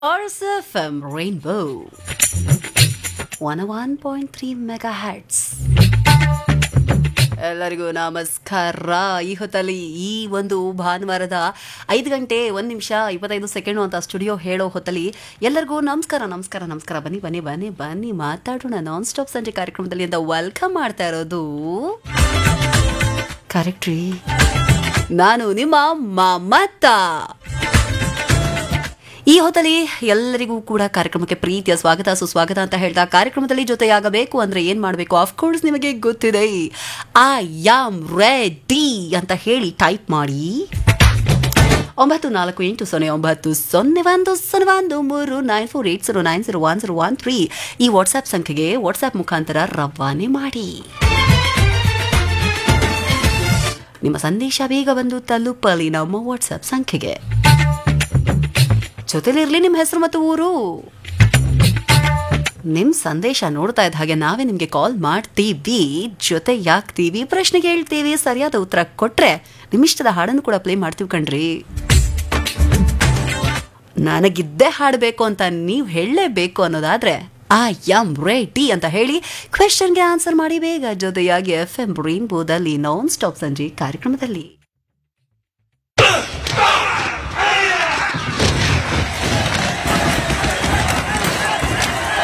RSFM Rainbow 101.3 megahertz ಎಲ್ಲರಿಗೂ ನಮಸ್ಕಾರ ಈ ಹೊತ್ತಲ್ಲಿ ಈ ಒಂದು ಭಾನುವಾರದ ಐದು ಗಂಟೆ ಒಂದು ನಿಮಿಷ ಇಪ್ಪತ್ತೈದು ಸೆಕೆಂಡು ಅಂತ ಸ್ಟುಡಿಯೋ ಹೇಳೋ ಹೊತ್ತಲ್ಲಿ ಎಲ್ಲರಿಗೂ ನಮಸ್ಕಾರ ನಮಸ್ಕಾರ ನಮಸ್ಕಾರ ಬನ್ನಿ ಬನ್ನಿ ಬನ್ನಿ ಬನ್ನಿ ಮಾತಾಡೋಣ ನಾನ್ ಸ್ಟಾಪ್ ಸಂಜೆ ಕಾರ್ಯಕ್ರಮದಲ್ಲಿ ಅಂತ ವೆಲ್ಕಮ್ ಮಾಡ್ತಾ ಇರೋದು ಕರೆಕ್ಟ್ ರೀ ನಾನು ನಿಮ್ಮ ಮಮತಾ ಈ ಹೊತ್ತಲ್ಲಿ ಎಲ್ಲರಿಗೂ ಕೂಡ ಕಾರ್ಯಕ್ರಮಕ್ಕೆ ಪ್ರೀತಿಯ ಸ್ವಾಗತ ಸುಸ್ವಾಗತ ಅಂತ ಹೇಳ್ತಾ ಕಾರ್ಯಕ್ರಮದಲ್ಲಿ ಜೊತೆಯಾಗಬೇಕು ಅಂದ್ರೆ ಏನ್ ಮಾಡಬೇಕು ಕೋರ್ಸ್ ನಿಮಗೆ ಗೊತ್ತಿದೆ ಐ ಯಾಮ್ ರೆಡಿ ಅಂತ ಹೇಳಿ ಟೈಪ್ ಮಾಡಿ ಒಂಬತ್ತು ನಾಲ್ಕು ಎಂಟು ಸೊನ್ನೆ ಒಂಬತ್ತು ಸೊನ್ನೆ ಒಂದು ಸೊನ್ನೆ ಒಂದು ಮೂರು nine four eight zero nine zero one zero one three ಈ ವಾಟ್ಸ್ಆಪ್ ಸಂಖ್ಯೆಗೆ ವಾಟ್ಸ್ಆಪ್ ಮುಖಾಂತರ ರವಾನೆ ಮಾಡಿ ನಿಮ್ಮ ಸಂದೇಶ ಬೇಗ ಬಂದು ತಲುಪಲಿ ನಮ್ಮ ವಾಟ್ಸ್ಆಪ್ ಸಂಖ್ಯೆಗೆ ಜೊತೆಲಿರ್ಲಿ ನಿಮ್ಮ ಹೆಸರು ಮತ್ತು ಊರು ನಿಮ್ ಸಂದೇಶ ನೋಡ್ತಾ ಇದ್ದ ಹಾಗೆ ನಾವೇ ನಿಮ್ಗೆ ಕಾಲ್ ಮಾಡ್ತೀವಿ ಜೊತೆ ಯಾಕ್ತೀವಿ ಪ್ರಶ್ನೆ ಕೇಳ್ತೀವಿ ಸರಿಯಾದ ಉತ್ತರ ಕೊಟ್ರೆ ನಿಮ್ಮಿಷ್ಟದ ಹಾಡನ್ನು ಕೂಡ ಪ್ಲೇ ಮಾಡ್ತೀವಿ ಕಣ್ರಿ ನನಗಿದ್ದೇ ಹಾಡಬೇಕು ಅಂತ ನೀವು ಹೇಳಲೇಬೇಕು ಅನ್ನೋದಾದ್ರೆ ಆ ಯಮ್ ರೆಡಿ ಅಂತ ಹೇಳಿ ಕ್ವೆಶನ್ಗೆ ಆನ್ಸರ್ ಮಾಡಿ ಬೇಗ ಜೊತೆಯಾಗಿ ಎಫ್ ಎಂ ರೇನ್ಬೋದಲ್ಲಿ ನಾನ್ ಸ್ಟಾಪ್ ಸಂಜೆ ಕಾರ್ಯಕ್ರಮದಲ್ಲಿ